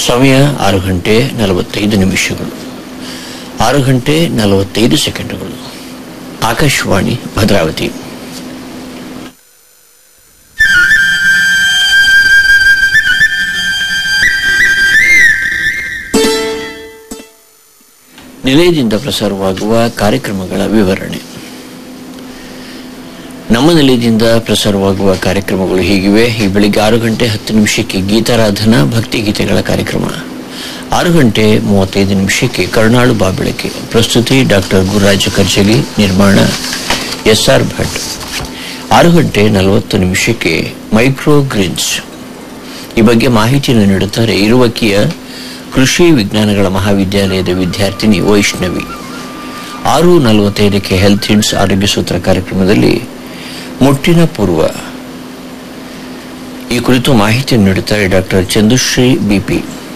ಸಮಯ ಆರು ಗಂಟೆ ನಲವತ್ತೈದು ನಿಮಿಷಗಳು ಆರು ಗಂಟೆ ನಲವತ್ತೈದು ಸೆಕೆಂಡುಗಳು ಆಕಾಶವಾಣಿ ಭದ್ರಾವತಿ ನಿಲಯದಿಂದ ಪ್ರಸಾರವಾಗುವ ಕಾರ್ಯಕ್ರಮಗಳ ವಿವರಣೆ ನಮ್ಮ ನಿಲಯದಿಂದ ಪ್ರಸಾರವಾಗುವ ಕಾರ್ಯಕ್ರಮಗಳು ಹೀಗಿವೆ ಈ ಬೆಳಿಗ್ಗೆ ಆರು ಗಂಟೆ ಹತ್ತು ನಿಮಿಷಕ್ಕೆ ಗೀತಾರಾಧನಾ ಭಕ್ತಿ ಗೀತೆಗಳ ಕಾರ್ಯಕ್ರಮ ಆರು ಗಂಟೆ ಮೂವತ್ತೈದು ನಿಮಿಷಕ್ಕೆ ಕರುಣಾಳು ಬಾಬೆಳಕೆ ಪ್ರಸ್ತುತಿ ಡಾಕ್ಟರ್ ಗುರುರಾಜ ಕರ್ಜಗಿ ನಿರ್ಮಾಣ ಎಸ್ ಆರ್ ಭಟ್ ಆರು ಗಂಟೆ ನಲವತ್ತು ನಿಮಿಷಕ್ಕೆ ಮೈಕ್ರೋ ಗ್ರಿಡ್ಸ್ ಈ ಬಗ್ಗೆ ಮಾಹಿತಿಯನ್ನು ನೀಡುತ್ತಾರೆ ಇರುವಕ್ಕಿಯ ಕೃಷಿ ವಿಜ್ಞಾನಗಳ ಮಹಾವಿದ್ಯಾಲಯದ ವಿದ್ಯಾರ್ಥಿನಿ ವೈಷ್ಣವಿ ಆರು ನಲವತ್ತೈದಕ್ಕೆ ಹೆಲ್ತ್ ಹಿಂಡ್ಸ್ ಆರೋಗ್ಯ ಸೂತ್ರ ಕಾರ್ಯಕ್ರಮದಲ್ಲಿ ಮುಟ್ಟಿನ ಪೂರ್ವ ಈ ಕುರಿತು ಮಾಹಿತಿಯನ್ನು ನೀಡುತ್ತಾರೆ ಡಾಕ್ಟರ್ ಚಂದುಶ್ರೀ ಬಿಪಿ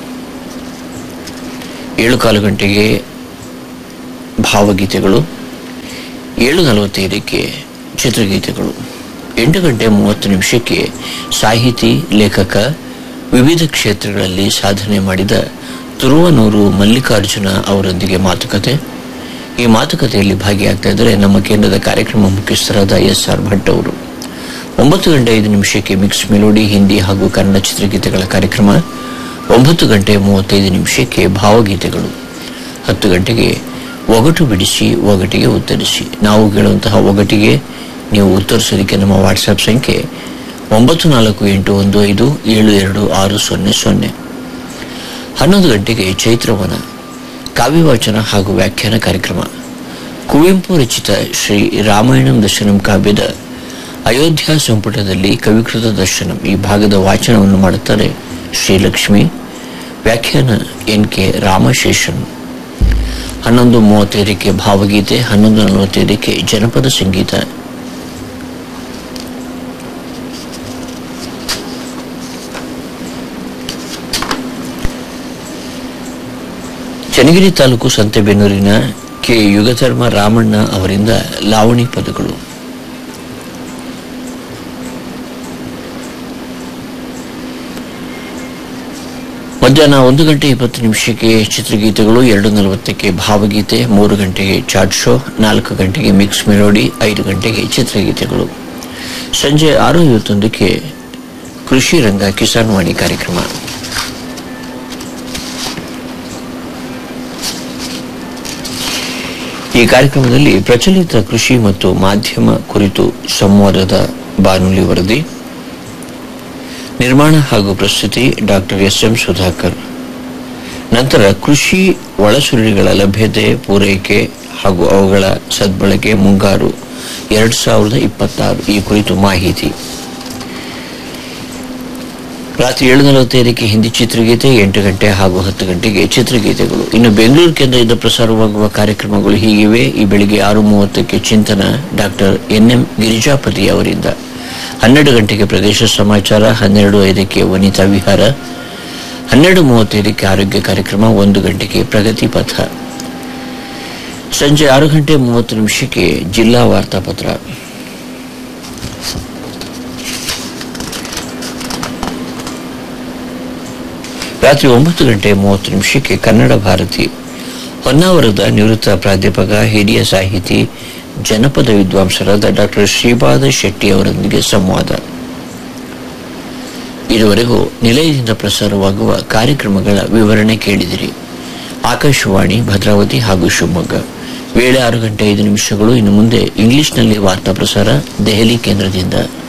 ಏಳು ಕಾಲು ಗಂಟೆಗೆ ಭಾವಗೀತೆಗಳು ಏಳು ನಲವತ್ತೈದಕ್ಕೆ ಚಿತ್ರಗೀತೆಗಳು ಎಂಟು ಗಂಟೆ ಮೂವತ್ತು ನಿಮಿಷಕ್ಕೆ ಸಾಹಿತಿ ಲೇಖಕ ವಿವಿಧ ಕ್ಷೇತ್ರಗಳಲ್ಲಿ ಸಾಧನೆ ಮಾಡಿದ ತುರುವನೂರು ಮಲ್ಲಿಕಾರ್ಜುನ ಅವರೊಂದಿಗೆ ಮಾತುಕತೆ ಈ ಮಾತುಕತೆಯಲ್ಲಿ ಭಾಗಿಯಾಗ್ತಾ ಇದ್ದರೆ ನಮ್ಮ ಕೇಂದ್ರದ ಕಾರ್ಯಕ್ರಮ ಮುಖ್ಯಸ್ಥರಾದ ಎಸ್ ಆರ್ ಭಟ್ ಅವರು ಒಂಬತ್ತು ಗಂಟೆ ಐದು ನಿಮಿಷಕ್ಕೆ ಮಿಕ್ಸ್ ಮೆಲೋಡಿ ಹಿಂದಿ ಹಾಗೂ ಕನ್ನಡ ಚಿತ್ರಗೀತೆಗಳ ಕಾರ್ಯಕ್ರಮ ಒಂಬತ್ತು ಗಂಟೆ ಮೂವತ್ತೈದು ನಿಮಿಷಕ್ಕೆ ಭಾವಗೀತೆಗಳು ಹತ್ತು ಗಂಟೆಗೆ ಒಗಟು ಬಿಡಿಸಿ ಒಗಟಿಗೆ ಉತ್ತರಿಸಿ ನಾವು ಕೇಳುವಂತಹ ಒಗಟಿಗೆ ನೀವು ಉತ್ತರಿಸೋದಕ್ಕೆ ನಮ್ಮ ವಾಟ್ಸಪ್ ಸಂಖ್ಯೆ ಒಂಬತ್ತು ನಾಲ್ಕು ಎಂಟು ಒಂದು ಐದು ಏಳು ಎರಡು ಆರು ಸೊನ್ನೆ ಸೊನ್ನೆ ಹನ್ನೊಂದು ಗಂಟೆಗೆ ಚೈತ್ರವನ ಕಾವ್ಯವಾಚನ ಹಾಗೂ ವ್ಯಾಖ್ಯಾನ ಕಾರ್ಯಕ್ರಮ ಕುವೆಂಪು ರಚಿತ ಶ್ರೀ ರಾಮಾಯಣಂ ದರ್ಶನಂ ಕಾವ್ಯದ ಅಯೋಧ್ಯ ಸಂಪುಟದಲ್ಲಿ ಕವಿಕೃತ ದರ್ಶನಂ ಈ ಭಾಗದ ವಾಚನವನ್ನು ಮಾಡುತ್ತಾರೆ ಶ್ರೀಲಕ್ಷ್ಮಿ ವ್ಯಾಖ್ಯಾನ ಎನ್ ಕೆ ರಾಮಶೇಷನ್ ಹನ್ನೊಂದು ಮೂವತ್ತೈದಕ್ಕೆ ಭಾವಗೀತೆ ಹನ್ನೊಂದು ನಲವತ್ತೈದಕ್ಕೆ ಜನಪದ ಸಂಗೀತ ಚನ್ನಗಿರಿ ತಾಲೂಕು ಸಂತೆಬೆನ್ನೂರಿನ ಕೆ ಯುಗಧರ್ಮ ರಾಮಣ್ಣ ಅವರಿಂದ ಲಾವಣಿ ಪದಗಳು ಮಧ್ಯಾಹ್ನ ಒಂದು ಗಂಟೆ ಇಪ್ಪತ್ತು ನಿಮಿಷಕ್ಕೆ ಚಿತ್ರಗೀತೆಗಳು ಎರಡು ನಲವತ್ತಕ್ಕೆ ಭಾವಗೀತೆ ಮೂರು ಗಂಟೆಗೆ ಚಾಟ್ ಶೋ ನಾಲ್ಕು ಗಂಟೆಗೆ ಮಿಕ್ಸ್ ಮೆಲೋಡಿ ಐದು ಗಂಟೆಗೆ ಚಿತ್ರಗೀತೆಗಳು ಸಂಜೆ ಆರು ಐವತ್ತೊಂದಕ್ಕೆ ಕೃಷಿ ರಂಗ ಕಿಸಾನ್ ವಾಣಿ ಕಾರ್ಯಕ್ರಮ ಈ ಕಾರ್ಯಕ್ರಮದಲ್ಲಿ ಪ್ರಚಲಿತ ಕೃಷಿ ಮತ್ತು ಮಾಧ್ಯಮ ಕುರಿತು ಸಂವಾದದ ಬಾನುಲಿ ವರದಿ ನಿರ್ಮಾಣ ಹಾಗೂ ಪ್ರಸ್ತುತಿ ಡಾಕ್ಟರ್ ಎಸ್ ಎಂ ಸುಧಾಕರ್ ನಂತರ ಕೃಷಿ ಒಳಸುರಿಗಳ ಲಭ್ಯತೆ ಪೂರೈಕೆ ಹಾಗೂ ಅವುಗಳ ಸದ್ಬಳಕೆ ಮುಂಗಾರು ಎರಡ್ ಸಾವಿರದ ಇಪ್ಪತ್ತಾರು ಈ ಕುರಿತು ಮಾಹಿತಿ ರಾತ್ರಿ ಏಳು ನಲವತ್ತೈದಕ್ಕೆ ಹಿಂದಿ ಚಿತ್ರಗೀತೆ ಎಂಟು ಗಂಟೆ ಹಾಗೂ ಹತ್ತು ಗಂಟೆಗೆ ಚಿತ್ರಗೀತೆಗಳು ಇನ್ನು ಬೆಂಗಳೂರು ಕೇಂದ್ರದಿಂದ ಪ್ರಸಾರವಾಗುವ ಕಾರ್ಯಕ್ರಮಗಳು ಹೀಗಿವೆ ಈ ಬೆಳಿಗ್ಗೆ ಆರು ಮೂವತ್ತಕ್ಕೆ ಚಿಂತನ ಡಾಕ್ಟರ್ ಎನ್ ಎಂ ಗಿರಿಜಾಪತಿ ಅವರಿಂದ ಹನ್ನೆರಡು ಗಂಟೆಗೆ ಪ್ರದೇಶ ಸಮಾಚಾರ ಹನ್ನೆರಡು ಐದಕ್ಕೆ ವನಿತಾ ವಿಹಾರ ಹನ್ನೆರಡು ಮೂವತ್ತೈದಕ್ಕೆ ಆರೋಗ್ಯ ಕಾರ್ಯಕ್ರಮ ಒಂದು ಗಂಟೆಗೆ ಪ್ರಗತಿ ಪಥ ಸಂಜೆ ಆರು ಗಂಟೆ ಮೂವತ್ತು ನಿಮಿಷಕ್ಕೆ ಜಿಲ್ಲಾ ವಾರ್ತಾಪತ್ರ ರಾತ್ರಿ ಒಂಬತ್ತು ಗಂಟೆ ಮೂವತ್ತು ನಿಮಿಷಕ್ಕೆ ಕನ್ನಡ ಭಾರತಿ ಹೊನ್ನಾವರದ ನಿವೃತ್ತ ಪ್ರಾಧ್ಯಾಪಕ ಹಿರಿಯ ಸಾಹಿತಿ ಜನಪದ ವಿದ್ವಾಂಸರಾದ ಡಾಕ್ಟರ್ ಶ್ರೀಪಾದ ಶೆಟ್ಟಿ ಅವರೊಂದಿಗೆ ಸಂವಾದ ಇದುವರೆಗೂ ನಿಲಯದಿಂದ ಪ್ರಸಾರವಾಗುವ ಕಾರ್ಯಕ್ರಮಗಳ ವಿವರಣೆ ಕೇಳಿದಿರಿ ಆಕಾಶವಾಣಿ ಭದ್ರಾವತಿ ಹಾಗೂ ಶಿವಮೊಗ್ಗ ವೇಳೆ ಆರು ಗಂಟೆ ಐದು ನಿಮಿಷಗಳು ಇನ್ನು ಮುಂದೆ ಇಂಗ್ಲಿಷ್ನಲ್ಲಿ ವಾರ್ತಾ ಪ್ರಸಾರ ದೆಹಲಿ ಕೇಂದ್ರದಿಂದ